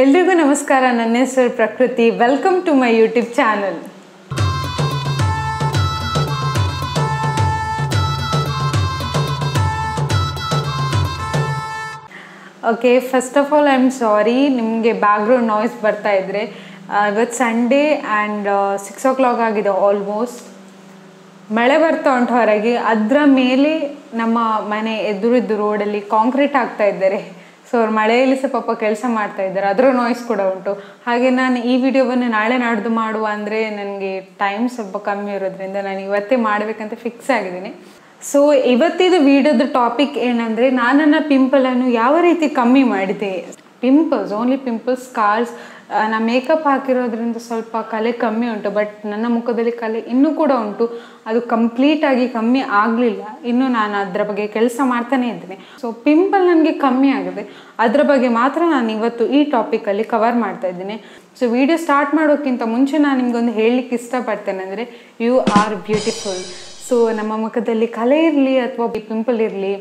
ಎಲ್ರಿಗೂ ನಮಸ್ಕಾರ ನನ್ನ ಹೆಸರು Prakruthi welcome to my YouTube channel okay first of all I am sorry ನಿಮಗೆ ಬ್ಯಾಕ್ಗ್ರೌಂಡ್ ನಾಯ್ಸ್ ಬರ್ತಾ ಇದ್ರೆ ಆ, ಇವತ್ತು Sunday and six o'clock ಆಗಿದೆ ಆಲ್ಮೋಸ್ಟ್ ಮಳೆ ಬರ್ತಾ ಉಂಟು ಹೊರಗೆ ಅದರ ಮೇಲೆ ನಮ್ಮ ಮನೆ ಎದುರಿದ್ದು ರೋಡಲ್ಲಿ ಕಾಂಕ್ರೀಟ್ ಹಾಕ್ತಾ ಇದ್ದಾರೆ ಸೊ ಅವ್ರು ಮಳೆಯಲ್ಲಿ ಸಹ ಪಾಪ ಕೆಲಸ ಮಾಡ್ತಾ ಇದ್ದಾರೆ ಅದರ ನಾಯ್ಸ್ ಕೂಡ ಉಂಟು ಹಾಗೆ ನಾನು ಈ ವಿಡಿಯೋವನ್ನು ನಾಳೆ ನಾಡ್ದು ಮಾಡುವ ಅಂದರೆ ನನಗೆ ಟೈಮ್ ಸ್ವಲ್ಪ ಕಮ್ಮಿ ಇರೋದ್ರಿಂದ ನಾನು ಇವತ್ತೇ ಮಾಡಬೇಕಂತ ಫಿಕ್ಸ್ ಆಗಿದ್ದೀನಿ ಸೊ ಇವತ್ತಿದು ವಿಡಿಯೋದ ಟಾಪಿಕ್ ಏನಂದರೆ ನಾನು ನನ್ನ ಪಿಂಪಲನ್ನು ಯಾವ ರೀತಿ ಕಮ್ಮಿ ಮಾಡಿದೆ ಪಿಂಪಲ್ಸ್ ಓನ್ಲಿ ಪಿಂಪಲ್ಸ್ ಸ್ಕಾರ್ಸ್ ನಾ ಮೇಕಪ್ ಹಾಕಿರೋದ್ರಿಂದ ಸ್ವಲ್ಪ ಕಲೆ ಕಮ್ಮಿ ಉಂಟು ಬಟ್ ನನ್ನ ಮುಖದಲ್ಲಿ ಕಲೆ ಇನ್ನೂ ಕೂಡ ಉಂಟು ಅದು ಕಂಪ್ಲೀಟ್ ಆಗಿ ಕಮ್ಮಿ ಆಗಲಿಲ್ಲ ಇನ್ನು ನಾನು ಅದರ ಬಗ್ಗೆ ಕೆಲಸ ಮಾಡ್ತಾನೆ ಇದ್ದೀನಿ ಸೊ ಪಿಂಪಲ್ ನನಗೆ ಕಮ್ಮಿ ಆಗಿದೆ ಅದರ ಬಗ್ಗೆ ಮಾತ್ರ ನಾನು ಇವತ್ತು ಈ ಟಾಪಿಕಲ್ಲಿ ಕವರ್ ಮಾಡ್ತಾ ಇದ್ದೀನಿ ಸೊ ವಿಡಿಯೋ ಸ್ಟಾರ್ಟ್ ಮಾಡೋಕ್ಕಿಂತ ಮುಂಚೆ ನಾನು ನಿಮ್ಗೊಂದು ಹೇಳಲಿಕ್ಕೆ ಇಷ್ಟಪಡ್ತೇನೆ ಅಂದರೆ ಯು ಆರ್ ಬ್ಯೂಟಿಫುಲ್ ಸೊ ನಮ್ಮ ಮುಖದಲ್ಲಿ ಕಲೆ ಇರಲಿ ಅಥವಾ ಪಿಂಪಲ್ ಇರಲಿ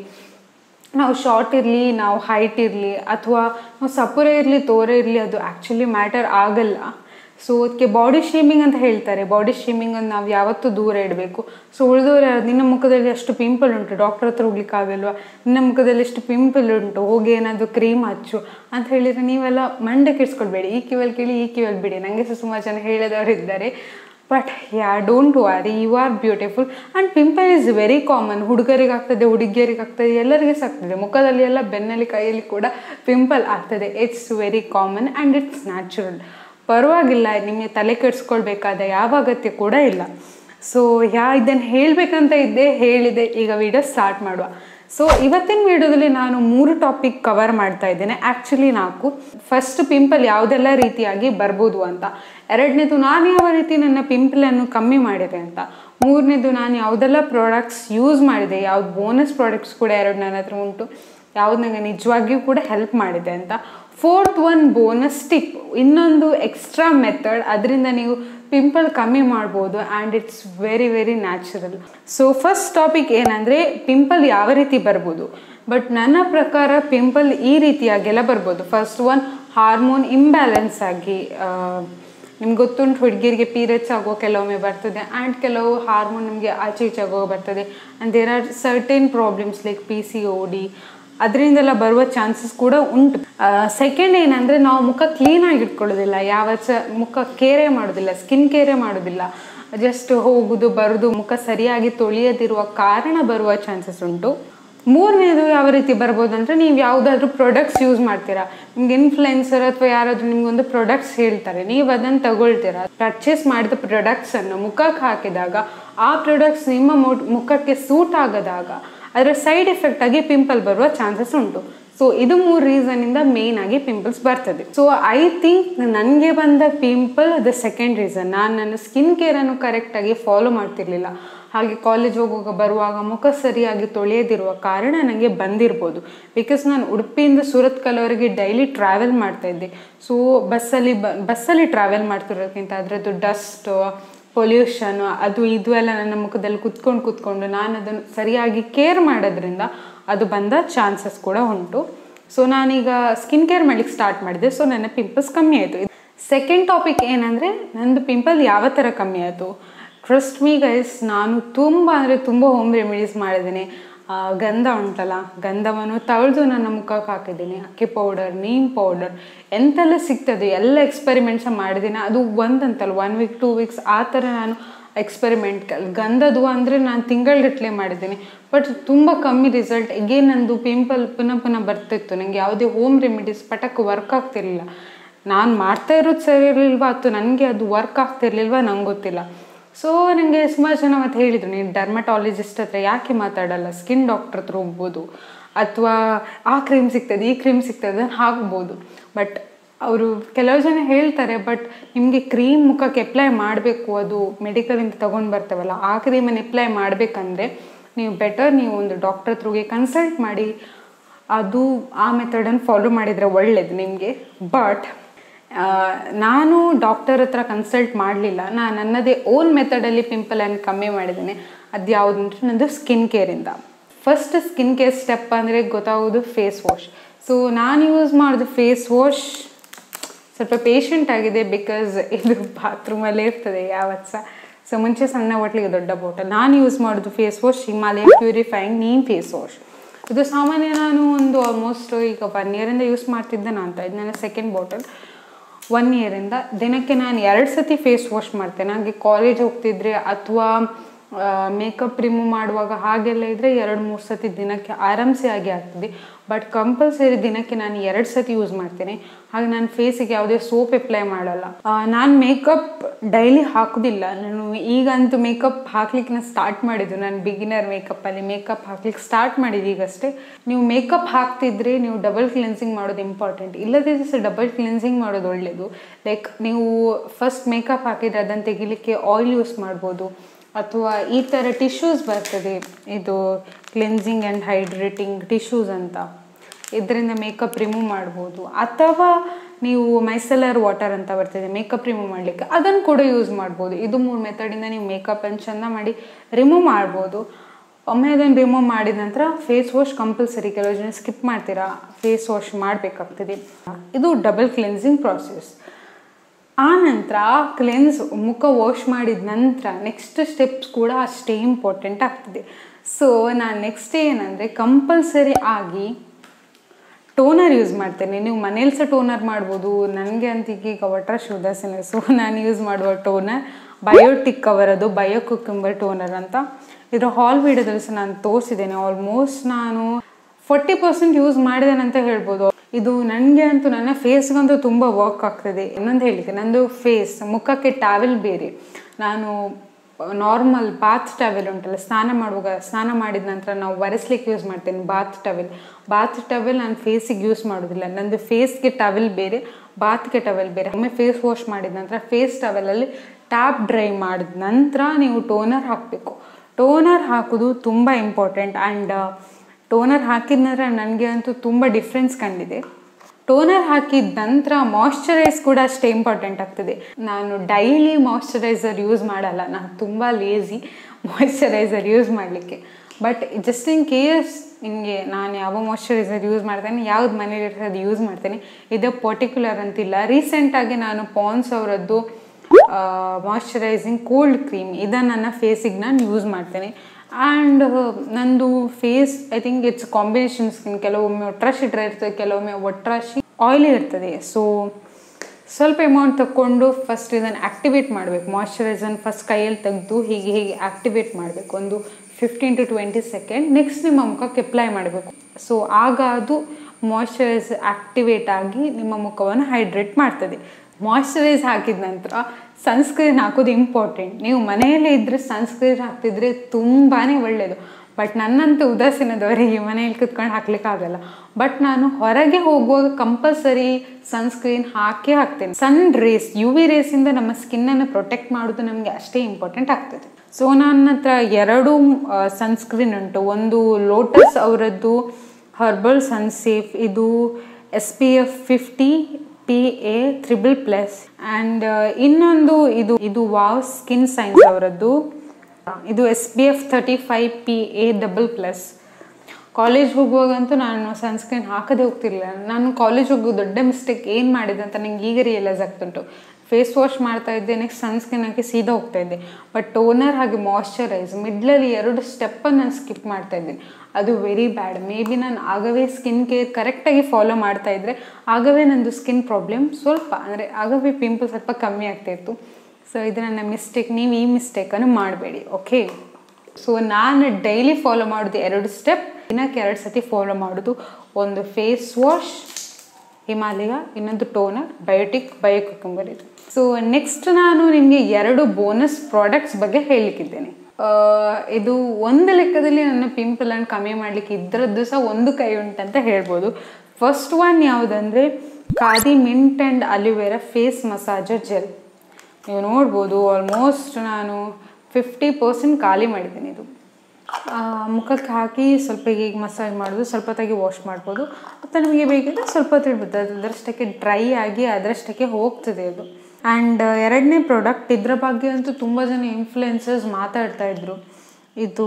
ನಾವು ಶಾರ್ಟ್ ಇರಲಿ ನಾವು ಹೈಟ್ ಇರಲಿ ಅಥವಾ ನಾವು ಸಪುರ ಇರಲಿ ತೋರೆ ಇರಲಿ ಅದು ಆ್ಯಕ್ಚುಲಿ ಮ್ಯಾಟರ್ ಆಗಲ್ಲ ಸೊ ಅದಕ್ಕೆ ಬಾಡಿ ಶೇಮಿಂಗ್ ಅಂತ ಹೇಳ್ತಾರೆ ಬಾಡಿ ಶೇಮಿಂಗನ್ನು ನಾವು ಯಾವತ್ತೂ ದೂರ ಇಡಬೇಕು ಸೊ ಉಳಿದವರು ನಿನ್ನ ಮುಖದಲ್ಲಿ ಅಷ್ಟು ಪಿಂಪಲ್ ಉಂಟು ಡಾಕ್ಟರ್ ಹತ್ರ ಹೋಗ್ಲಿಕ್ಕಾಗಲ್ವಾ ನಿನ್ನ ಮುಖದಲ್ಲಿ ಎಷ್ಟು ಪಿಂಪಲ್ ಉಂಟು ಹೋಗಿ ಏನಾದರೂ ಕ್ರೀಮ್ ಹಚ್ಚು ಅಂತ ಹೇಳಿದರೆ ನೀವೆಲ್ಲ ಮಂಡೆ ಕೆಡ್ಸ್ಕೊಳ್ಬೇಡಿ ಈ ಕಿವಲ್ಲಿ ಕೇಳಿ ಈ ಕಿವಲ್ಲಿ ಬಿಡಿ ನನಗೆ ಸಹ ಸುಮಾರು ಜನ ಹೇಳಿದವರು ಇದ್ದಾರೆ but ya don't worry you are beautiful and pimple is very common ಹುಡುಗರಿಗೆ ಆಗ್ತದೆ ಹುಡುಗಿಯರಿಗೆ ಆಗ್ತದೆ ಎಲ್ಲರಿಗೆ ಸಹ ಆಗ್ತದೆ ಮುಖದಲ್ಲಿ ಎಲ್ಲ ಬೆನ್ನಲ್ಲಿ ಕೈಯಲ್ಲಿ ಕೂಡ ಪಿಂಪಲ್ ಆಗ್ತದೆ it's very common and it's natural ಪರವಾಗಿಲ್ಲ ನಿಮಗೆ ತಲೆ ಕೆಡಿಸ್ಕೊಳ್ಬೇಕಾದ ಯಾವ ಅಗತ್ಯ ಕೂಡ ಇಲ್ಲ ಸೊ ಯಾ ಇದನ್ನು ಹೇಳಬೇಕಂತ ಇದ್ದೆ ಹೇಳಿದೆ ಈಗ ವಿಡಿಯೋ ಸ್ಟಾರ್ಟ್ ಮಾಡುವ ಸೊ ಇವತ್ತಿನ ವಿಡಿಯೋದಲ್ಲಿ ನಾನು ಮೂರು ಟಾಪಿಕ್ ಕವರ್ ಮಾಡ್ತಾ ಇದ್ದೇನೆ ಆ್ಯಕ್ಚುಲಿ ನಾಲ್ಕು ಫಸ್ಟ್ ಪಿಂಪಲ್ ಯಾವುದೆಲ್ಲ ರೀತಿಯಾಗಿ ಬರ್ಬೋದು ಅಂತ ಎರಡನೇದು ನಾನು ಯಾವ ರೀತಿ ನನ್ನ ಪಿಂಪಲನ್ನು ಕಮ್ಮಿ ಮಾಡಿದೆ ಅಂತ ಮೂರನೇದು ನಾನು ಯಾವುದೆಲ್ಲ ಪ್ರಾಡಕ್ಟ್ಸ್ ಯೂಸ್ ಮಾಡಿದೆ ಯಾವ್ದು ಬೋನಸ್ ಪ್ರಾಡಕ್ಟ್ಸ್ ಕೂಡ ಎರಡು ನನ್ನ ಹತ್ರ ಉಂಟು ಯಾವ್ದು ನನಗೆ ನಿಜವಾಗಿಯೂ ಕೂಡ ಹೆಲ್ಪ್ ಮಾಡಿದೆ ಅಂತ ಫೋರ್ತ್ ಒನ್ ಬೋನಸ್ ಟಿಪ್ ಇನ್ನೊಂದು ಎಕ್ಸ್ಟ್ರಾ ಮೆಥಡ್ ಅದರಿಂದ ನೀವು ಪಿಂಪಲ್ ಕಮ್ಮಿ ಮಾಡ್ಬೋದು and it's very very natural so first topic ಏನಂದರೆ ಪಿಂಪಲ್ ಯಾವ ರೀತಿ ಬರ್ಬೋದು ಬಟ್ ನನ್ನ ಪ್ರಕಾರ ಪಿಂಪಲ್ ಈ ರೀತಿಯಾಗೆಲ್ಲ ಬರ್ಬೋದು ಫಸ್ಟ್ ಒನ್ ಹಾರ್ಮೋನ್ ಇಂಬ್ಯಾಲೆನ್ಸ್ ಆಗಿ ನಿಮ್ಗೆ ಗೊತ್ತುಂಟು ಹುಡುಗಿಯರಿಗೆ ಪೀರಿಯಡ್ಸ್ ಆಗೋ ಕೆಲವೊಮ್ಮೆ ಬರ್ತದೆ ಆ್ಯಂಡ್ ಕೆಲವು ಹಾರ್ಮೋನ್ ನಮಗೆ ಆಚೆ ಈಚೆ ಆಗೋ ಬರ್ತದೆ and there are certain problems like P C O D ಅದರಿಂದೆಲ್ಲ ಬರುವ ಚಾನ್ಸಸ್ ಕೂಡ ಉಂಟು ಸೆಕೆಂಡ್ ಏನಂದರೆ ನಾವು ಮುಖ ಕ್ಲೀನಾಗಿ ಇಟ್ಕೊಳ್ಳೋದಿಲ್ಲ ಯಾವ ಚ ಮುಖ ಕೇರೆ ಮಾಡೋದಿಲ್ಲ ಸ್ಕಿನ್ ಕೇರೆ ಮಾಡೋದಿಲ್ಲ ಜಸ್ಟ್ ಹೋಗುದು ಬರೋದು ಮುಖ ಸರಿಯಾಗಿ ತೊಳೆಯದಿರುವ ಕಾರಣ ಬರುವ ಚಾನ್ಸಸ್ ಉಂಟು ಮೂರನೇದು ಯಾವ ರೀತಿ ಬರ್ಬೋದು ಅಂದರೆ ನೀವು ಯಾವುದಾದ್ರೂ ಪ್ರಾಡಕ್ಟ್ಸ್ ಯೂಸ್ ಮಾಡ್ತೀರಾ ನಿಮ್ಗೆ ಇನ್ಫ್ಲುಯೆನ್ಸರ್ ಅಥವಾ ಯಾರಾದರೂ ನಿಮ್ಗೊಂದು ಪ್ರಾಡಕ್ಟ್ಸ್ ಹೇಳ್ತಾರೆ ನೀವು ಅದನ್ನು ತಗೊಳ್ತೀರಾ ಪರ್ಚೇಸ್ ಮಾಡಿದ ಪ್ರಾಡಕ್ಟ್ಸನ್ನು ಮುಖಕ್ಕೆ ಹಾಕಿದಾಗ ಆ ಪ್ರಾಡಕ್ಟ್ಸ್ ನಿಮ್ಮ ಮುಖಕ್ಕೆ ಸೂಟ್ ಆಗದಾಗ ಅದರ ಸೈಡ್ ಎಫೆಕ್ಟ್ ಆಗಿ ಪಿಂಪಲ್ ಬರುವ ಚಾನ್ಸಸ್ ಉಂಟು ಸೊ ಇದು ಮೂರು ರೀಸನಿಂದ ಮೇಯ್ನ್ ಆಗಿ ಪಿಂಪಲ್ಸ್ ಬರ್ತದೆ ಸೊ ಐ ಥಿಂಕ್ ನನಗೆ ಬಂದ ಪಿಂಪಲ್ ದ ಸೆಕೆಂಡ್ ರೀಸನ್ ನಾನು ನನ್ನ ಸ್ಕಿನ್ ಕೇರನ್ನು ಕರೆಕ್ಟಾಗಿ ಫಾಲೋ ಮಾಡ್ತಿರ್ಲಿಲ್ಲ ಹಾಗೆ ಕಾಲೇಜ್ ಹೋಗುವಾಗ ಬರುವಾಗ ಮುಖ ಸರಿಯಾಗಿ ತೊಳೆಯದಿರುವ ಕಾರಣ ನನಗೆ ಬಂದಿರ್ಬೋದು ಬಿಕಾಸ್ ನಾನು ಉಡುಪಿಯಿಂದ ಸೂರತ್ ಕಲವರೆಗೆ ಡೈಲಿ ಟ್ರಾವೆಲ್ ಮಾಡ್ತಾ ಇದ್ದೆ ಸೊ ಬಸ್ಸಲ್ಲಿ ಬ ಬಸ್ಸಲ್ಲಿ ಟ್ರಾವೆಲ್ ಮಾಡ್ತಿರೋದಕ್ಕಿಂತ ಅದರದ್ದು ಡಸ್ಟ್ ಪೊಲ್ಯೂಷನ್ ಅದು ಇದು ಎಲ್ಲ ನನ್ನ ಮುಖದಲ್ಲಿ ಕುತ್ಕೊಂಡು ಕುತ್ಕೊಂಡು ನಾನು ಅದನ್ನು ಸರಿಯಾಗಿ ಕೇರ್ ಮಾಡೋದ್ರಿಂದ ಅದು ಬಂದ ಚಾನ್ಸಸ್ ಕೂಡ ಉಂಟು ಸೊ ನಾನೀಗ ಸ್ಕಿನ್ ಕೇರ್ ಮಾಡ್ಲಿಕ್ಕೆ ಸ್ಟಾರ್ಟ್ ಮಾಡಿದೆ ಸೊ ನನ್ನ ಪಿಂಪಲ್ಸ್ ಕಮ್ಮಿ ಆಯಿತು ಸೆಕೆಂಡ್ ಟಾಪಿಕ್ ಏನಂದರೆ ನಂದು ಪಿಂಪಲ್ ಯಾವ ಥರ ಕಮ್ಮಿ ಆಯಿತು ಟ್ರಸ್ಟ್ ಮೀ ಗೈಸ್ ನಾನು ತುಂಬ ಅಂದರೆ ತುಂಬ ಹೋಮ್ ರೆಮಿಡೀಸ್ ಮಾಡಿದ್ದೀನಿ ಆ, ಗಂಧ ಉಂಟಲ್ಲ ಗಂಧವನ್ನು ತಳೆದು ನನ್ನ ಮುಖಕ್ಕೆ ಹಾಕಿದ್ದೀನಿ ಅಕ್ಕಿ ಪೌಡರ್ ನೀಮ್ ಪೌಡರ್ ಎಂತೆಲ್ಲ ಸಿಗ್ತದೆ ಎಲ್ಲ ಎಕ್ಸ್ಪೆರಿಮೆಂಟ್ಸ ಮಾಡಿದ್ದೀನಿ ಅದು ಒಂದಂತಲ್ಲ ಒನ್ ವೀಕ್ ಟೂ ವೀಕ್ಸ್ ಆ ಥರ ನಾನು ಎಕ್ಸ್ಪೆರಿಮೆಂಟ್ ಗಂಧದ್ದು ಅಂದರೆ ನಾನು ತಿಂಗಳಗಟ್ಟಲೆ ಮಾಡಿದ್ದೀನಿ ಬಟ್ ತುಂಬ ಕಮ್ಮಿ ರಿಸಲ್ಟ್ ಎಗೇನ್ ನಂದು ಪಿಂಪಲ್ ಪುನಃ ಪುನಃ ಬರ್ತಿತ್ತು ನನಗೆ ಯಾವುದೇ ಹೋಮ್ ರೆಮಿಡೀಸ್ ಪಟಕ್ ವರ್ಕ್ ಆಗ್ತಿರ್ಲಿಲ್ಲ ನಾನು ಮಾಡ್ತಾ ಇರೋದು ಸರಿ ಇರಲಿಲ್ವಾ ಅಥವಾ ನನಗೆ ಅದು ವರ್ಕ್ ಆಗ್ತಿರ್ಲಿಲ್ವಾ ನಂಗೆ ಗೊತ್ತಿಲ್ಲ ಸೊ ನನಗೆ ಸುಮಾರು ಜನ ಮತ್ತೆ ಹೇಳಿದರು ನೀನು ಡರ್ಮಟಾಲಜಿಸ್ಟ್ ಹತ್ರ ಯಾಕೆ ಮಾತಾಡಲ್ಲ ಸ್ಕಿನ್ ಡಾಕ್ಟರ್ ಹತ್ರ ಹೋಗ್ಬೋದು ಅಥವಾ ಆ ಕ್ರೀಮ್ ಸಿಗ್ತದೆ ಈ ಕ್ರೀಮ್ ಸಿಗ್ತದೆ ಹಾಕ್ಬೋದು ಬಟ್ ಅವರು ಕೆಲವು ಜನ ಹೇಳ್ತಾರೆ ಬಟ್ ನಿಮಗೆ ಕ್ರೀಮ್ ಮುಖಕ್ಕೆ ಅಪ್ಲೈ ಮಾಡಬೇಕು ಅದು ಮೆಡಿಕಲಿಂದ ತೊಗೊಂಡು ಬರ್ತೇವಲ್ಲ ಆ ಕ್ರೀಮನ್ನು ಅಪ್ಲೈ ಮಾಡಬೇಕಂದ್ರೆ ನೀವು ಬೆಟರ್ ನೀವು ಒಂದು ಡಾಕ್ಟರ್ ಹತ್ರ ಹೋಗಿ ಕನ್ಸಲ್ಟ್ ಮಾಡಿ ಅದು ಆ ಮೆಥಡನ್ನು ಫಾಲೋ ಮಾಡಿದರೆ ಒಳ್ಳೇದು ನಿಮಗೆ ಬಟ್ ನಾನು ಡಾಕ್ಟರ್ ಹತ್ರ ಕನ್ಸಲ್ಟ್ ಮಾಡಲಿಲ್ಲ ನಾನು ನನ್ನದೇ ಓನ್ ಮೆಥಡಲ್ಲಿ ಪಿಂಪಲನ್ನು ಕಮ್ಮಿ ಮಾಡಿದ್ದೇನೆ ಅದು ಯಾವುದು ಅಂದರೆ ನನ್ನದು ಸ್ಕಿನ್ ಕೇರಿಂದ ಫಸ್ಟ್ ಸ್ಕಿನ್ ಕೇರ್ ಸ್ಟೆಪ್ ಅಂದರೆ ಗೊತ್ತಾಗೋದು ಫೇಸ್ ವಾಶ್ ಸೊ ನಾನು ಯೂಸ್ ಮಾಡೋದು ಫೇಸ್ ವಾಶ್ ಸ್ವಲ್ಪ ಪೇಷಂಟ್ ಆಗಿದೆ ಬಿಕಾಸ್ ಇದು ಬಾತ್ರೂಮಲ್ಲೇ ಇರ್ತದೆ ಯಾವತ್ತು ಸಹ ಸೊ ಮುಂಚೆ ಸಣ್ಣ ಬಾಟ್ಲಿಗೆ ದೊಡ್ಡ ಬಾಟಲ್ ನಾನು ಯೂಸ್ ಮಾಡೋದು face wash Himalaya purifying neem face wash ಇದು ಸಾಮಾನ್ಯ ನಾನು ಒಂದು ಆಲ್ಮೋಸ್ಟ್ ಈಗ ಒನ್ ಇಯರಿಂದ ಯೂಸ್ ಮಾಡ್ತಿದ್ದೆ ಅಂತ ಇದು ನನ್ನ ಸೆಕೆಂಡ್ ಬಾಟಲ್ ಒನ್ ಇಯರಿಂದ ದಿನಕ್ಕೆ ನಾನು ಎರಡು ಸತಿ ಫೇಸ್ ವಾಶ್ ಮಾಡ್ತೇನೆ ನನಗೆ ಕಾಲೇಜ್ ಹೋಗ್ತಿದ್ರೆ ಅಥವಾ ಮೇಕಪ್ ರಿಮೂವ್ ಮಾಡುವಾಗ ಹಾಗೆಲ್ಲ ಇದ್ದರೆ ಎರಡು ಮೂರು ಸತಿ ದಿನಕ್ಕೆ ಆರಾಮ್ಸೆ ಆಗಿ ಆಗ್ತದೆ ಬಟ್ ಕಂಪಲ್ಸರಿ ದಿನಕ್ಕೆ ನಾನು ಎರಡು ಸತಿ ಯೂಸ್ ಮಾಡ್ತೇನೆ ಹಾಗೆ ನಾನು ಫೇಸಿಗೆ ಯಾವುದೇ ಸೋಪ್ ಅಪ್ಲೈ ಮಾಡಲ್ಲ ನಾನು ಮೇಕಪ್ ಡೈಲಿ ಹಾಕೋದಿಲ್ಲ ನಾನು ಈಗಂತೂ ಮೇಕಪ್ ಹಾಕ್ಲಿಕ್ಕೆ ನಾನು ಸ್ಟಾರ್ಟ್ ಮಾಡಿದ್ದು ನಾನು ಬಿಗಿನರ್ ಮೇಕಪ್ಪಲ್ಲಿ ಮೇಕಪ್ ಹಾಕ್ಲಿಕ್ಕೆ ಸ್ಟಾರ್ಟ್ ಮಾಡಿದ್ದು ಈಗಷ್ಟೇ ನೀವು ಮೇಕಪ್ ಹಾಕ್ತಿದ್ರೆ ನೀವು ಡಬಲ್ ಕ್ಲೆನ್ಸಿಂಗ್ ಮಾಡೋದು ಇಂಪಾರ್ಟೆಂಟ್ ಇಲ್ಲದಿದ್ದರೆ ಸಹ ಡಬಲ್ ಕ್ಲೆನ್ಸಿಂಗ್ ಮಾಡೋದು ಒಳ್ಳೆಯದು ಲೈಕ್ ನೀವು ಫಸ್ಟ್ ಮೇಕಪ್ ಹಾಕಿದರೆ ಅದನ್ನು ತೆಗಿಲಿಕ್ಕೆ ಆಯಿಲ್ ಯೂಸ್ ಮಾಡ್ಬೋದು ಅಥವಾ ಈ ಥರ ಟಿಶ್ಯೂಸ್ ಬರ್ತದೆ ಇದು ಕ್ಲೆನ್ಸಿಂಗ್ ಆ್ಯಂಡ್ ಹೈಡ್ರೇಟಿಂಗ್ ಟಿಶ್ಯೂಸ್ ಅಂತ ಇದರಿಂದ ಮೇಕಪ್ ರಿಮೂವ್ ಮಾಡ್ಬೋದು ಅಥವಾ ನೀವು ಮೈಸೆಲರ್ ವಾಟರ್ ಅಂತ ಬರ್ತದೆ ಮೇಕಪ್ ರಿಮೂವ್ ಮಾಡಲಿಕ್ಕೆ ಅದನ್ನು ಕೂಡ ಯೂಸ್ ಮಾಡ್ಬೋದು ಇದು ಮೂರು ಮೆಥಡಿಂದ ನೀವು ಮೇಕಪ್ಪನ್ನು ಚೆಂದ ಮಾಡಿ ರಿಮೂವ್ ಮಾಡ್ಬೋದು ಒಮ್ಮೆ ಅದನ್ನು ರಿಮೂವ್ ಮಾಡಿದ ನಂತರ ಫೇಸ್ ವಾಶ್ ಕಂಪಲ್ಸರಿ ಕೆಲವು ಜನ ಸ್ಕಿಪ್ ಮಾಡ್ತೀರಾ ಫೇಸ್ ವಾಶ್ ಮಾಡಬೇಕಾಗ್ತದೆ ಇದು ಡಬಲ್ ಕ್ಲೆನ್ಸಿಂಗ್ ಪ್ರಾಸೆಸ್ ಆ ನಂತರ ಕ್ಲೆನ್ಸ್ ಮುಖ ವಾಶ್ ಮಾಡಿದ ನಂತರ ನೆಕ್ಸ್ಟ್ ಸ್ಟೆಪ್ಸ್ ಕೂಡ ಅಷ್ಟೇ ಇಂಪಾರ್ಟೆಂಟ್ ಆಗ್ತದೆ ಸೊ ನಾನು ನೆಕ್ಸ್ಟ್ ಏನಂದರೆ ಕಂಪಲ್ಸರಿ ಆಗಿ ಟೋನರ್ ಯೂಸ್ ಮಾಡ್ತೇನೆ ನೀವು ಮನೇಲಿ ಸಹ ಟೋನರ್ ಮಾಡ್ಬೋದು ನನಗೆ ಅಂತ ಈಗ ವಟ್ರಶ್ ಉದಾಸೀನ ಸೊ ನಾನು ಯೂಸ್ ಮಾಡುವ ಟೋನರ್ ಬಯೋಟಿಕ್ ಅವರದು ಬಯೋ ಕುಕ್ಯುಂಬರ್ ಟೋನರ್ ಅಂತ ಇದರ ಹಾಲ್ ವಿಡಿಯೋದಲ್ಲಿ ಸಹ ನಾನು ತೋರಿಸಿದ್ದೇನೆ ಆಲ್ಮೋಸ್ಟ್ ನಾನು ಫೋರ್ಟಿ ಪರ್ಸೆಂಟ್ ಯೂಸ್ ಮಾಡಿದ್ದೇನೆ ಅಂತ ಹೇಳ್ಬೋದು ಇದು ನನಗೆ ಅಂತೂ ನನ್ನ ಫೇಸ್ಗಂತೂ ತುಂಬ ವರ್ಕ್ ಆಗ್ತದೆ ಇನ್ನೊಂದು ಹೇಳಿಕೆ ನಂದು ಫೇಸ್ ಮುಖಕ್ಕೆ ಟ್ಯಾವೆಲ್ ಬೇರೆ ನಾನು ನಾರ್ಮಲ್ ಬಾತ್ ಟವೆಲ್ ಉಂಟಲ್ಲ ಸ್ನಾನ ಮಾಡುವಾಗ ಸ್ನಾನ ಮಾಡಿದ ನಂತರ ನಾವು ಒರೆಸ್ಲಿಕ್ಕೆ ಯೂಸ್ ಮಾಡ್ತೇನೆ ಬಾತ್ ಟವೆಲ್ ಬಾತ್ ಟವೆಲ್ ನಾನು ಫೇಸಿಗೆ ಯೂಸ್ ಮಾಡೋದಿಲ್ಲ ನಂದು ಫೇಸ್ಗೆ ಟವೆಲ್ ಬೇರೆ ಬಾತ್ಗೆ ಟವೆಲ್ ಬೇರೆ ಒಮ್ಮೆ ಫೇಸ್ ವಾಶ್ ಮಾಡಿದ ನಂತರ ಫೇಸ್ ಟವೆಲಲ್ಲಿ ಟ್ಯಾಪ್ ಡ್ರೈ ಮಾಡಿದ ನಂತರ ನೀವು ಟೋನರ್ ಹಾಕಬೇಕು ಟೋನರ್ ಹಾಕೋದು ತುಂಬ ಇಂಪಾರ್ಟೆಂಟ್ ಆ್ಯಂಡ್ ಟೋನರ್ ಹಾಕಿದ ನಂತರ ನನಗೆ ಅಂತೂ ತುಂಬ ಡಿಫ್ರೆನ್ಸ್ ಕಂಡಿದೆ ಟೋನರ್ ಹಾಕಿದ ನಂತರ ಮಾಯ್ಶ್ಚರೈಸ್ ಕೂಡ ಅಷ್ಟೇ ಇಂಪಾರ್ಟೆಂಟ್ ಆಗ್ತದೆ ನಾನು ಡೈಲಿ ಮಾಯ್ಶ್ಚರೈಸರ್ ಯೂಸ್ ಮಾಡಲ್ಲ ನಾನು ತುಂಬ ಲೇಝಿ ಮಾಯ್ಶ್ಚರೈಸರ್ ಯೂಸ್ ಮಾಡಲಿಕ್ಕೆ ಬಟ್ ಜಸ್ಟ್ ಇನ್ ಕೇಸ್ ನಿಮಗೆ ನಾನು ಯಾವ ಮಾಯ್ಶ್ಚರೈಸರ್ ಯೂಸ್ ಮಾಡ್ತೇನೆ ಯಾವ್ದು ಮನೇಲಿ ಅದು ಯೂಸ್ ಮಾಡ್ತೇನೆ ಇದು ಪರ್ಟಿಕ್ಯುಲರ್ ಅಂತಿಲ್ಲ ರೀಸೆಂಟಾಗಿ ನಾನು ಪಾನ್ಸ್ ಅವರದ್ದು ಮಾಯ್ಶ್ಚರೈಸಿಂಗ್ ಕೋಲ್ಡ್ ಕ್ರೀಮ್ ಇದನ್ನು ನನ್ನ ಫೇಸಿಗೆ ನಾನು ಯೂಸ್ ಮಾಡ್ತೇನೆ ಆ್ಯಂಡ್ ನಂದು face I think it's combination skin ಕೆಲವೊಮ್ಮೆ ಒಟ್ರಾಶಿ ಡ್ರೈ ಇರ್ತದೆ ಕೆಲವೊಮ್ಮೆ ಒಟ್ರಾಶಿ ಆಯಿಲಿ ಇರ್ತದೆ ಸೊ ಸ್ವಲ್ಪ ಅಮೌಂಟ್ ತಗೊಂಡು ಫಸ್ಟ್ ಇದನ್ನು ಆ್ಯಕ್ಟಿವೇಟ್ ಮಾಡಬೇಕು ಮಾಯ್ಶ್ಚರೈಸರ್ನ ಫಸ್ಟ್ ಕೈಯಲ್ಲಿ ತೆಗೆದು ಹೀಗೆ ಹೀಗೆ ಆ್ಯಕ್ಟಿವೇಟ್ ಮಾಡಬೇಕು ಒಂದು fifteen to twenty second next ನಿಮ್ಮ ಮುಖಕ್ಕೆ ಅಪ್ಲೈ ಮಾಡಬೇಕು ಸೊ ಆಗ ಅದು ಮಾಯ್ಶ್ಚರೈಸ್ ಆ್ಯಕ್ಟಿವೇಟ್ ಆಗಿ ನಿಮ್ಮ ಮುಖವನ್ನು ಹೈಡ್ರೇಟ್ ಮಾಡ್ತದೆ ಮಾಯ್ಶ್ಚರೈಸ್ ಹಾಕಿದ ನಂತರ ಸನ್ಸ್ಕ್ರೀನ್ ಹಾಕೋದು ಇಂಪಾರ್ಟೆಂಟ್ ನೀವು ಮನೆಯಲ್ಲೇ ಇದ್ದರೆ ಸನ್ಸ್ಕ್ರೀನ್ ಹಾಕ್ತಿದ್ರೆ ತುಂಬಾ ಒಳ್ಳೆಯದು ಬಟ್ ನನ್ನಂತೂ ಉದಾಸೀನದವರಿಗೆ ಮನೆಯಲ್ಲಿ ಕುತ್ಕೊಂಡು ಹಾಕ್ಲಿಕ್ಕಾಗಲ್ಲ ಬಟ್ ನಾನು ಹೊರಗೆ ಹೋಗುವಾಗ ಕಂಪಲ್ಸರಿ ಸನ್ಸ್ಕ್ರೀನ್ ಹಾಕೇ ಹಾಕ್ತೇನೆ ಸನ್ ರೇಸ್ ಯು ವಿ ರೇಸಿಂದ ನಮ್ಮ ಸ್ಕಿನ್ನನ್ನು ಪ್ರೊಟೆಕ್ಟ್ ಮಾಡೋದು ನಮಗೆ ಅಷ್ಟೇ ಇಂಪಾರ್ಟೆಂಟ್ ಆಗ್ತದೆ ಸೊ ನನ್ನ ಹತ್ರ ಎರಡು ಸನ್ಸ್ಕ್ರೀನ್ ಉಂಟು ಒಂದು ಲೋಟಸ್ ಅವರದ್ದು ಹರ್ಬಲ್ ಸನ್ಸೇಫ್ ಇದು S P F fifty P A triple plus and ಇನ್ನೊಂದು ಇದು ಇದು ವಾವ್ ಸ್ಕಿನ್ ಸೈನ್ಸ್ ಅವರದ್ದು ಇದು S B F thirty five P A double plus college ಹೋಗುವಾಗಂತೂ ನಾನು ಸನ್ಸ್ಕ್ರೀನ್ ಹಾಕದೇ ಹೋಗ್ತಿರ್ಲಿಲ್ಲ ನಾನು ಕಾಲೇಜ್ ಹೋಗೋ ದೊಡ್ಡ ಮಿಸ್ಟೇಕ್ ಏನು ಮಾಡಿದೆ ಅಂತ ನಂಗೆ ಈಗ ರಿಯಲೈಸ್ ಆಗ್ತುಂಟು ಫೇಸ್ ವಾಶ್ ಮಾಡ್ತಾ ಇದ್ದೆ ನೆಕ್ಸ್ಟ್ ಸನ್ಸ್ಕ್ರೀನ್ ಹಾಕಿ ಸೀದಾ ಹೋಗ್ತಾ ಇದ್ದೆ ಬಟ್ ಟೋನರ್ ಹಾಗೆ ಮಾಯ್ಶ್ಚರೈಸ್ ಮಿಡ್ಲಲ್ಲಿ ಎರಡು ಸ್ಟೆಪ್ಪನ್ನು ನಾನು ಸ್ಕಿಪ್ ಮಾಡ್ತಾ ಇದ್ದೀನಿ ಅದು ವೆರಿ ಬ್ಯಾಡ್ ಮೇ ಬಿ ನಾನು ಆಗವೇ ಸ್ಕಿನ್ ಕೇರ್ ಕರೆಕ್ಟಾಗಿ ಫಾಲೋ ಮಾಡ್ತಾ ಇದ್ದರೆ ಆಗವೇ ನಂದು ಸ್ಕಿನ್ ಪ್ರಾಬ್ಲಮ್ ಸ್ವಲ್ಪ ಅಂದರೆ ಆಗವೇ ಪಿಂಪಲ್ ಸ್ವಲ್ಪ ಕಮ್ಮಿ ಆಗ್ತಾ ಇತ್ತು ಸೊ ಇದು ನನ್ನ ಮಿಸ್ಟೇಕ್ ನೀವು ಈ ಮಿಸ್ಟೇಕನ್ನು ಮಾಡಬೇಡಿ ಓಕೆ ಸೊ ನಾನು ಡೈಲಿ ಫಾಲೋ ಮಾಡೋದು ಎರಡು ಸ್ಟೆಪ್ ದಿನಕ್ಕೆ ಎರಡು ಸತಿ ಫಾಲೋ ಮಾಡೋದು ಒಂದು ಫೇಸ್ ವಾಶ್ ಹಿಮಾಲಯ ಇನ್ನೊಂದು ಟೋನರ್ ಬಯೋಟಿಕ್ ಬಯೋಕುಕುಂಬರ್ ಇದು ಸೊ ನೆಕ್ಸ್ಟ್ ನಾನು ನಿಮಗೆ ಎರಡು ಬೋನಸ್ ಪ್ರಾಡಕ್ಟ್ಸ್ ಬಗ್ಗೆ ಹೇಳಲಿಕ್ಕಿದ್ದೇನೆ ಇದು ಒಂದು ಲೆಕ್ಕದಲ್ಲಿ ನನ್ನ ಪಿಂಪಲನ್ನು ಕಮ್ಮಿ ಮಾಡಲಿಕ್ಕೆ ಇದರದ್ದು ಸಹ ಒಂದು ಕೈ ಉಂಟಂತ ಹೇಳ್ಬೋದು ಫಸ್ಟ್ ಒನ್ ಯಾವುದಂದರೆ Khadi mint and aloe vera face massager gel ನೀವು ನೋಡ್ಬೋದು ಆಲ್ಮೋಸ್ಟ್ ನಾನು ಫಿಫ್ಟಿ ಪರ್ಸೆಂಟ್ ಖಾಲಿ ಮಾಡಿದ್ದೀನಿ ಇದು ಮುಖಕ್ಕೆ ಹಾಕಿ ಸ್ವಲ್ಪ ಹೀಗೆ ಮಸಾಜ್ ಮಾಡೋದು ಸ್ವಲ್ಪ ಹೊತ್ತಾಗಿ ವಾಶ್ ಮಾಡ್ಬೋದು ಮತ್ತು ನಮಗೆ ಬೇಕಿದ್ರೆ ಸ್ವಲ್ಪ ತಿಳ್ಬೋದು ಅದರಷ್ಟಕ್ಕೆ ಡ್ರೈ ಆಗಿ ಅದರಷ್ಟಕ್ಕೆ ಹೋಗ್ತದೆ ಅದು ಆ್ಯಂಡ್ ಎರಡನೇ ಪ್ರಾಡಕ್ಟ್ ಇದ್ರ ಬಗ್ಗೆ ಅಂತೂ ತುಂಬ ಜನ ಇನ್ಫ್ಲುಯೆನ್ಸರ್ಸ್ ಮಾತಾಡ್ತಾ ಇದ್ರು ಇದು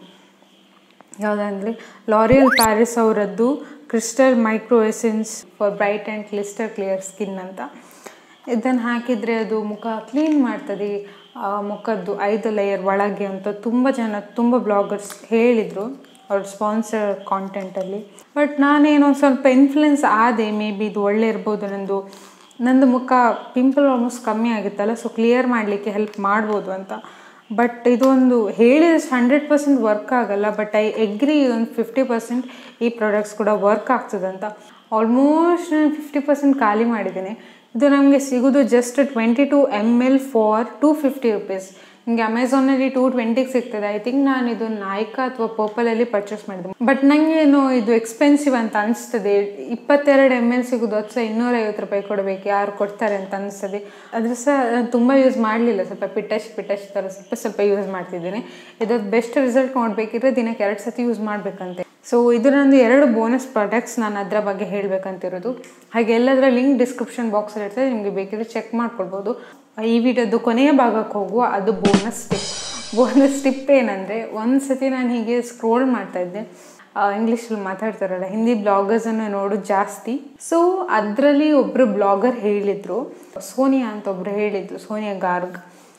ಯಾವುದಂದರೆ ಲಾರಿಯಲ್ ಪ್ಯಾರಿಸ್ ಅವರದ್ದು crystal micro essence for bright and crystal clear skin ಅಂತ ಇದನ್ನು ಹಾಕಿದರೆ ಅದು ಮುಖ ಕ್ಲೀನ್ ಮಾಡ್ತದೆ ಆ, ಮುಖದ್ದು ಐದು ಲೇಯರ್ ಒಳಗೆ ಅಂತ ತುಂಬ ಜನ ತುಂಬ ಬ್ಲಾಗರ್ಸ್ ಹೇಳಿದರು ಅವ್ರ ಸ್ಪಾನ್ಸರ್ ಕಾಂಟೆಂಟಲ್ಲಿ ಬಟ್ ನಾನೇನೋ ಸ್ವಲ್ಪ ಇನ್ಫ್ಲುಯೆನ್ಸ್ ಆದೆ ಮೇ ಬಿ ಇದು ಒಳ್ಳೆ ಇರ್ಬೋದು ನಂದು ನಂದು ಮುಖ ಪಿಂಪಲ್ ಆಲ್ಮೋಸ್ಟ್ ಕಮ್ಮಿ ಆಗಿತ್ತಲ್ಲ ಸೊ ಕ್ಲಿಯರ್ ಮಾಡಲಿಕ್ಕೆ ಹೆಲ್ಪ್ ಮಾಡ್ಬೋದು ಅಂತ ಬಟ್ ಇದೊಂದು ಹೇಳಿದಷ್ಟು ಹಂಡ್ರೆಡ್ ಪರ್ಸೆಂಟ್ ವರ್ಕ್ ಆಗಲ್ಲ ಬಟ್ ಐ ಎಗ್ರಿ ಒಂದು ಫಿಫ್ಟಿ ಪರ್ಸೆಂಟ್ ಈ ಪ್ರಾಡಕ್ಟ್ಸ್ ಕೂಡ ವರ್ಕ್ ಆಗ್ತದಂತ ಆಲ್ಮೋಸ್ಟ್ ನಾನು ಫಿಫ್ಟಿ ಪರ್ಸೆಂಟ್ ಖಾಲಿ ಮಾಡಿದ್ದೀನಿ ಇದು ನಮಗೆ ಸಿಗೋದು just twenty two M L for two fifty rupees ನಿಮಗೆ ಅಮೆಝಾನಲ್ಲಿ ಟೂ ಟ್ವೆಂಟಿಗೆ ಸಿಗ್ತದೆ ಐ ಥಿಂಕ್ ನಾನು ಇದು ನಾಯ್ಕಾ ಅಥವಾ ಪರ್ಪಲಲ್ಲಿ ಪರ್ಚೇಸ್ ಮಾಡಿದೆ ಬಟ್ ನನಗೇನು ಇದು ಎಕ್ಸ್ಪೆನ್ಸಿವ್ ಅಂತ ಅನಿಸ್ತದೆ ಇಪ್ಪತ್ತೆರಡು ಎಮ್ ಎಲ್ ಸಿಗೋದು ಅದು ಸಹ ಇನ್ನೂರೈವತ್ತು ರೂಪಾಯಿ ಕೊಡಬೇಕು ಯಾರು ಕೊಡ್ತಾರೆ ಅಂತ ಅನಿಸ್ತದೆ ಅದ್ರ ಸಹ ನಾನು ತುಂಬ ಯೂಸ್ ಮಾಡಲಿಲ್ಲ ಸ್ವಲ್ಪ ಪಿಟ್ಟಶ್ ಪಿಟ್ಟಶ್ ಥರ ಸ್ವಲ್ಪ ಸ್ವಲ್ಪ ಯೂಸ್ ಮಾಡ್ತಿದ್ದೀನಿ ಇದ್ರದ್ದು ಬೆಸ್ಟ್ ರಿಸಲ್ಟ್ ನೋಡಬೇಕಿದ್ರೆ ದಿನಕ್ಕೆ ಎರಡು ಸತಿ ಯೂಸ್ ಮಾಡಬೇಕಂತೆ ಸೊ ಇದು ನಂದು ಎರಡು ಬೋನಸ್ ಪ್ರಾಡಕ್ಟ್ಸ್ ನಾನು ಅದರ ಬಗ್ಗೆ ಹೇಳಬೇಕಂತಿರೋದು ಹಾಗೆ ಎಲ್ಲದರ ಲಿಂಕ್ ಡಿಸ್ಕ್ರಿಪ್ಷನ್ ಬಾಕ್ಸಲ್ಲಿ ಇರ್ತದೆ ನಿಮಗೆ ಬೇಕಿದ್ರೆ ಚೆಕ್ ಮಾಡ್ಕೊಳ್ಬೋದು ಈ ವಿಡಿಯೋದು ಕೊನೆಯ ಭಾಗಕ್ಕೆ ಹೋಗುವ ಅದು ಬೋನಸ್ ಟಿಪ್ ಬೋನಸ್ ಟಿಪ್ ಏನಂದರೆ ಒಂದು ಸತಿ ನಾನು ಹೀಗೆ ಸ್ಕ್ರೋಲ್ ಮಾಡ್ತಾ ಇದ್ದೆ ಇಂಗ್ಲೀಷಲ್ಲಿ ಮಾತಾಡ್ತಾರಲ್ಲ ಹಿಂದಿ ಬ್ಲಾಗರ್ಸನ್ನು ನೋಡೋದು ಜಾಸ್ತಿ ಸೊ ಅದರಲ್ಲಿ ಒಬ್ಬರು ಬ್ಲಾಗರ್ ಹೇಳಿದರು ಸೋನಿಯಾ ಅಂತ ಒಬ್ಬರು ಹೇಳಿದರು ಸೋನಿಯಾ ಗಾರ್ಗ್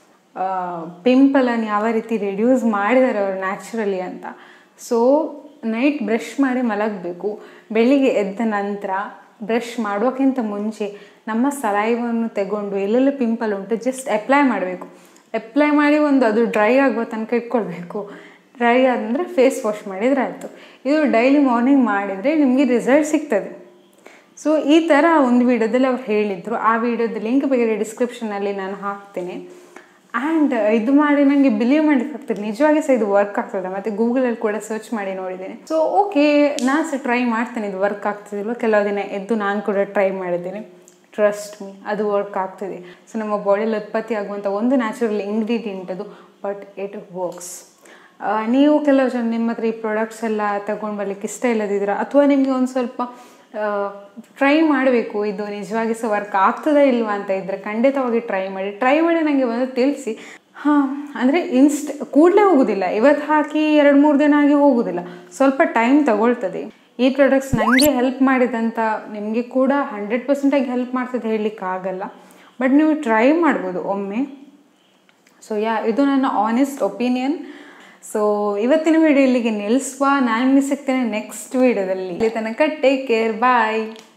ಪಿಂಪಲನ್ನು ಯಾವ ರೀತಿ ರಿಡ್ಯೂಸ್ ಮಾಡಿದ್ದಾರೆ ಅವರು ನ್ಯಾಚುರಲಿ ಅಂತ ಸೊ ನೈಟ್ ಬ್ರಷ್ ಮಾಡಿ ಮಲಗಬೇಕು ಬೆಳಿಗ್ಗೆ ಎದ್ದ ನಂತರ ಬ್ರಷ್ ಮಾಡೋಕ್ಕಿಂತ ಮುಂಚೆ ನಮ್ಮ ಸಲೈವನ್ನು ತಗೊಂಡು ಎಲ್ಲೆಲ್ಲ ಪಿಂಪಲ್ ಉಂಟು ಜಸ್ಟ್ ಅಪ್ಲೈ ಮಾಡಬೇಕು ಅಪ್ಲೈ ಮಾಡಿ ಒಂದು ಅದು ಡ್ರೈ ಆಗೋ ತನಕ ಇಟ್ಕೊಳ್ಬೇಕು ಡ್ರೈ ಆದಂದರೆ ಫೇಸ್ ವಾಶ್ ಮಾಡಿದರೆ ಆಯಿತು ಇದು ಡೈಲಿ ಮಾರ್ನಿಂಗ್ ಮಾಡಿದರೆ ನಿಮಗೆ ರಿಸಲ್ಟ್ ಸಿಗ್ತದೆ ಸೊ ಈ ಥರ ಒಂದು ವಿಡಿಯೋದಲ್ಲಿ ಅವ್ರು ಹೇಳಿದರು ಆ ವಿಡಿಯೋದ ಲಿಂಕ್ ಬೇಕಾದ್ರೆ ಡಿಸ್ಕ್ರಿಪ್ಷನಲ್ಲಿ ನಾನು ಹಾಕ್ತೀನಿ ಆ್ಯಂಡ್ ಇದು ಮಾಡಿ ನನಗೆ ಬಿಲೀವ್ ಮಾಡ್ಲಿಕ್ಕೆ ಆಗ್ತದೆ ನಿಜವಾಗಿ ಸಹ ಇದು ವರ್ಕ್ ಆಗ್ತದೆ ಮತ್ತು ಗೂಗಲಲ್ಲಿ ಕೂಡ ಸರ್ಚ್ ಮಾಡಿ ನೋಡಿದ್ದೀನಿ ಸೊ ಓಕೆ ನಾನು ಸಹ ಟ್ರೈ ಮಾಡ್ತೇನೆ ಇದು ವರ್ಕ್ ಆಗ್ತದಿಲ್ವ ಕೆಲವು ದಿನ ಎದ್ದು ನಾನು ಕೂಡ ಟ್ರೈ ಮಾಡಿದ್ದೀನಿ ಟ್ರಸ್ಟ್ ಮೀ ಅದು ವರ್ಕ್ ಆಗ್ತಿದೆ ಸೊ ನಮ್ಮ ಬಾಡಿಯಲ್ಲಿ ಉತ್ಪತ್ತಿ ಆಗುವಂಥ ಒಂದು ನ್ಯಾಚುರಲ್ ಇಂಗ್ರೀಡಿಯೆಂಟ್ ಅದು ಬಟ್ ಇಟ್ ವರ್ಕ್ಸ್ ನೀವು ಕೆಲವು ಜನ ನಿಮ್ಮ ಹತ್ರ ಈ ಪ್ರಾಡಕ್ಟ್ಸ್ ಎಲ್ಲ ತಗೊಂಡು ಬರ್ಲಿಕ್ಕೆ ಇಷ್ಟ ಇಲ್ಲದಿದ್ದೀರಾ ಅಥವಾ ನಿಮಗೆ ಒಂದು ಸ್ವಲ್ಪ ಟ್ರೈ ಮಾಡಬೇಕು ಇದು ನಿಜವಾಗಿ ಸಹ ವರ್ಕ್ ಆಗ್ತದಾ ಇಲ್ವಾ ಅಂತ ಇದ್ದರೆ ಖಂಡಿತವಾಗಿ ಟ್ರೈ ಮಾಡಿ ಟ್ರೈ ಮಾಡಿ ನನಗೆ ಬಂದು ತಿಳಿಸಿ ಹಾಂ ಅಂದರೆ ಇನ್ಸ್ಟ್ ಕೂಡಲೇ ಹೋಗೋದಿಲ್ಲ ಇವತ್ತು ಹಾಕಿ ಎರಡು ಮೂರು ದಿನ ಆಗಿ ಹೋಗೋದಿಲ್ಲ ಸ್ವಲ್ಪ ಟೈಮ್ ತಗೊಳ್ತದೆ ಈ ಪ್ರಾಡಕ್ಟ್ಸ್ ನನಗೆ ಹೆಲ್ಪ್ ಮಾಡಿದಂಥ ನಿಮಗೆ ಕೂಡ ಹಂಡ್ರೆಡ್ ಪರ್ಸೆಂಟಾಗಿ ಹೆಲ್ಪ್ ಮಾಡ್ತದೆ ಹೇಳಲಿಕ್ಕೆ ಆಗಲ್ಲ ಬಟ್ ನೀವು ಟ್ರೈ ಮಾಡ್ಬೋದು ಒಮ್ಮೆ ಸೊ ಯಾ ಇದು ನನ್ನ ಆನೆಸ್ಟ್ ಒಪಿನಿಯನ್ ಸೊ ಇವತ್ತಿನ ವಿಡಿಯೋ ಇಲ್ಲಿಗೆ ನಿಲ್ಲಿಸುವ ನಾನು ನಿಮಗೆ ಸಿಗ್ತೇನೆ ನೆಕ್ಸ್ಟ್ ವಿಡಿಯೋದಲ್ಲಿ ಇಲ್ಲಿ ತನಕ ಟೇಕ್ ಕೇರ್ ಬಾಯ್